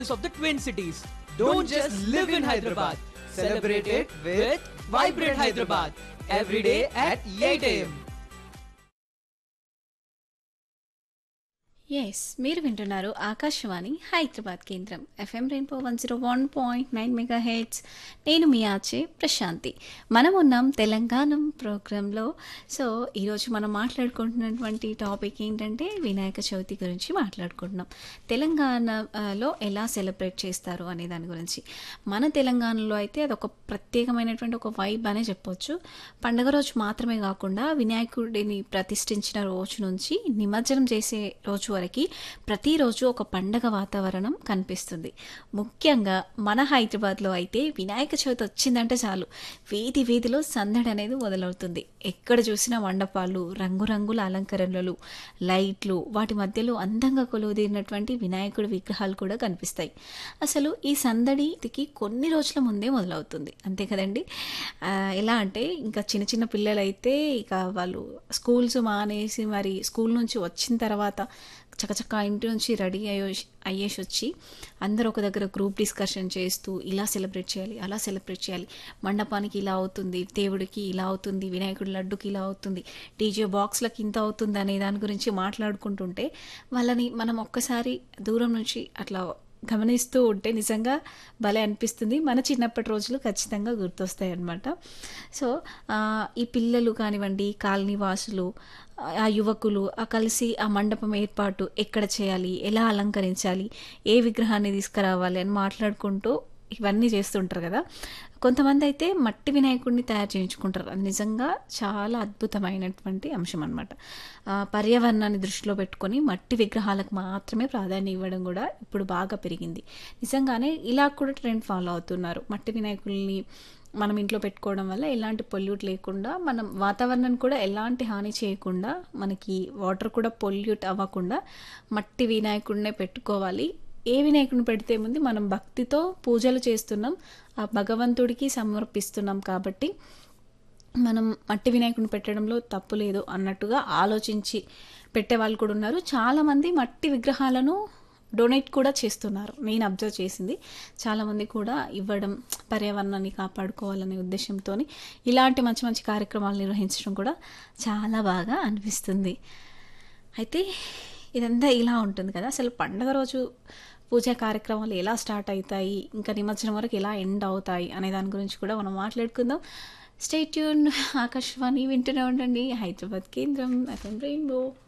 of the Twin Cities. Don't just live in Hyderabad. Celebrate it with Vibrant Hyderabad. Every day at 8 a.m. Yes మీరు వింటున్నారు ఆకాశవాణి హైదరాబాద్ కేంద్రం FM rainbow one zero one point nine megahertz నేను మీ ఆచే ప్రశాంతి మనం ఉన్నాం తెలంగాణ ప్రోగ్రాంలో so ఈరోజు మనం మాట్లాడుకుంటున్నటువంటి టాపిక్ ఏంటంటే వినాయక చవితి గురించి మాట్లాడుకుంటున్నాం తెలంగాణలో ఎలా సెలబ్రేట్ చేస్తారు అనే దాని గురించి మన తెలంగాణలో అయితే అదొక ప్రత్యేకమైనటువంటి ఒక వైబ్ అనే చెప్పొచ్చు పండగ రోజు మాత్రమే కాకుండా వినాయకుడిని ప్రతిష్ఠించిన రోజు నుంచి నిమజ్జనం చేసే రోజు వరకు ప్రతిరోజు ఒక పండగ వాతావరణం కనిపిస్తుంది ముఖ్యంగా మన హైదరాబాద్లో అయితే వినాయక చవితి వచ్చిందంటే చాలు వీధి వీధిలో సందడి అనేది మొదలవుతుంది ఎక్కడ చూసినా మండపాలు రంగురంగుల అలంకరణలు లైట్లు వాటి మధ్యలో అందంగా కొలువుదీరినటువంటి వినాయకుడి విగ్రహాలు కూడా కనిపిస్తాయి అసలు ఈ సందడికి కొన్ని రోజుల ముందే మొదలవుతుంది అంతే కదండి ఆ, ఎలా అంటే ఇంకా చిన్న చిన్న పిల్లలైతే ఇక వాళ్ళు స్కూల్స్ మానేసి మరి స్కూల్ నుంచి వచ్చిన తర్వాత చకచక ఇంటి నుంచి రెడీ అయ్యో అయ్యేసి వచ్చి అందరూ ఒక దగ్గర గ్రూప్ డిస్కషన్ చేస్తూ ఇలా సెలబ్రేట్ చేయాలి అలా సెలబ్రేట్ చేయాలి మండపానికి ఇలా అవుతుంది దేవుడికి ఇలా అవుతుంది వినాయకుడి లడ్డుకి ఇలా అవుతుంది డీజే బాక్స్లకి ఇంత అవుతుంది అనే దాని గురించి మాట్లాడుకుంటుంటే వాళ్ళని మనం ఒక్కసారి దూరం నుంచి అట్లా గమనిస్తూ ఉంటే నిజంగా భలే అనిపిస్తుంది మన చిన్నప్పటి రోజులు ఖచ్చితంగా గుర్తొస్తాయి అన్నమాట సో ఆ, ఈ పిల్లలు కానివ్వండి కాలనీ వాసులు ఆ యువకులు ఆ కలిసి ఆ మండపం ఏర్పాటు ఎక్కడ చేయాలి ఎలా అలంకరించాలి ఏ విగ్రహాన్ని తీసుకురావాలి అని మాట్లాడుకుంటూ ఇవన్నీ చేస్తుంటారు కదా కొంతమంది అయితే మట్టి వినాయకుడిని తయారు చేయించుకుంటారు అది నిజంగా చాలా అద్భుతమైనటువంటి అంశం అనమాట పర్యావరణాన్ని దృష్టిలో పెట్టుకొని మట్టి విగ్రహాలకు మాత్రమే ప్రాధాన్యం ఇవ్వడం కూడా ఇప్పుడు బాగా పెరిగింది నిజంగానే ఇలా కూడా ట్రెండ్ ఫాలో అవుతున్నారు మట్టి వినాయకుల్ని మనం ఇంట్లో పెట్టుకోవడం వల్ల ఎలాంటి పొల్యూట్ లేకుండా మనం వాతావరణాన్ని కూడా ఎలాంటి హాని చేయకుండా మనకి వాటర్ కూడా పొల్యూట్ అవ్వకుండా మట్టి వినాయకుడినే పెట్టుకోవాలి ఏ వినాయకుడిని పెడితే ముందు మనం భక్తితో పూజలు చేస్తున్నాం ఆ భగవంతుడికి సమర్పిస్తున్నాం కాబట్టి మనం మట్టి వినాయకుడిని పెట్టడంలో తప్పు లేదు అన్నట్టుగా ఆలోచించి పెట్టే వాళ్ళు కూడా ఉన్నారు చాలామంది మట్టి విగ్రహాలను డొనేట్ కూడా చేస్తున్నారు నేను అబ్జర్వ్ చేసింది చాలామంది కూడా ఇవ్వడం పర్యావరణాన్ని కాపాడుకోవాలనే ఉద్దేశంతో ఇలాంటి మంచి మంచి కార్యక్రమాలు నిర్వహించడం కూడా చాలా బాగా అనిపిస్తుంది అయితే ఇదంతా ఇలా ఉంటుంది కదా అసలు పండగ రోజు పూజా కార్యక్రమాలు ఎలా స్టార్ట్ అవుతాయి ఇంకా నిమజ్జనం వరకు ఎలా ఎండ్ అవుతాయి అనే దాని గురించి కూడా మనం మాట్లాడుకుందాం స్టేట్ ట్యూన్ ఆకాశవాణి వింటూనే ఉండండి హైదరాబాద్ కేంద్రం ఎఫ్ఎం రెయిన్బో